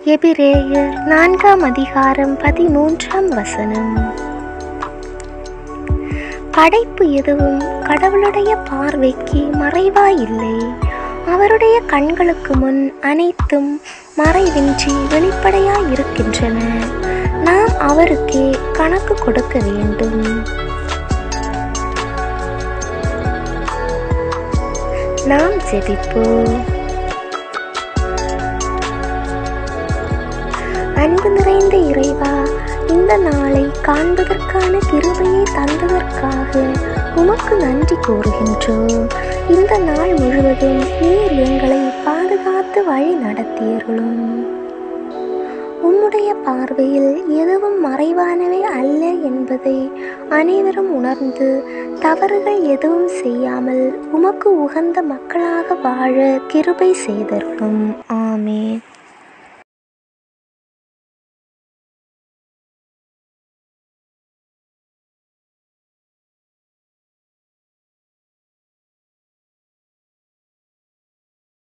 எபிரேயர் நான்காம் அதிகாரம் பதிமூன்றாம் வசனம் படைப்பு எதுவும் கடவுளுடைய பார்வைக்கு மறைவாயில்லை அவருடைய கண்களுக்கு முன் அனைத்தும் மறைவின்றி வெளிப்படையாய் இருக்கின்றன நாம் அவருக்கே கணக்கு கொடுக்க வேண்டும் நாம் ஜெபிப்போம் அன்பு நிறைந்த இறைவா இந்த நாளை காண்பதற்கான கிருபையை தந்ததற்காக உமக்கு நன்றி கூறுகின்றோம் இந்த நாள் முழுவதும் நீர் எங்களை பாதுகாத்து வழி நடத்தியருளும் உம்முடைய பார்வையில் எதுவும் மறைவானவை அல்ல என்பதை அனைவரும் உணர்ந்து தவறுகள் எதுவும் செய்யாமல் உமக்கு உகந்த மக்களாக வாழ கிருபை செய்தருளும் ஆமென்